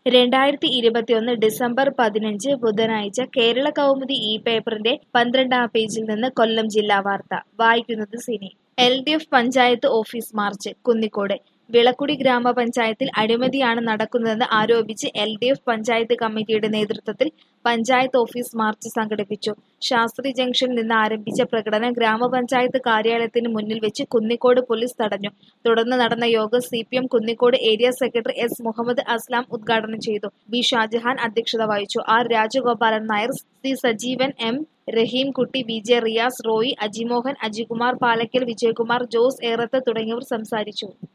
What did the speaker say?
രണ്ടായിരത്തി ഇരുപത്തിയൊന്ന് ഡിസംബർ പതിനഞ്ച് ബുധനാഴ്ച കേരള കൗമുദി ഈ പേപ്പറിന്റെ പന്ത്രണ്ടാം പേജിൽ നിന്ന് കൊല്ലം ജില്ലാ വാർത്ത വായിക്കുന്നത് Sini L D F panchayat office march Kunnicode Vilakkudi ഗ്രാമപഞ്ചായത്തിൽ അഴിമതിയാണ് നടക്കുന്നതെന്ന് ആരോപിച്ച് എൽ ഡി എഫ് പഞ്ചായത്ത് കമ്മിറ്റിയുടെ നേതൃത്വത്തിൽ പഞ്ചായത്ത് ഓഫീസ് മാർച്ച് സംഘടിപ്പിച്ചു ശാസ്ത്രി ജംഗ്ഷനിൽ നിന്ന് ആരംഭിച്ച പ്രകടനം ഗ്രാമപഞ്ചായത്ത് കാര്യാലയത്തിന് മുന്നിൽ വെച്ച് കുന്നിക്കോട് പോലീസ് തടഞ്ഞു തുടർന്ന് നടന്ന യോഗം C P M Kunnicode area secretary S Muhammad Aslam ഉദ്ഘാടനം ചെയ്തു ബി ഷാജഹാൻ അധ്യക്ഷത വഹിച്ചു R Rajagopalan Nair C Sajeevan M Raheem Kutty V J Riyas Roy Ajimohan Ajikumar Palakkal Vijayakumar Jose Erath തുടങ്ങിയവർ സംസാരിച്ചു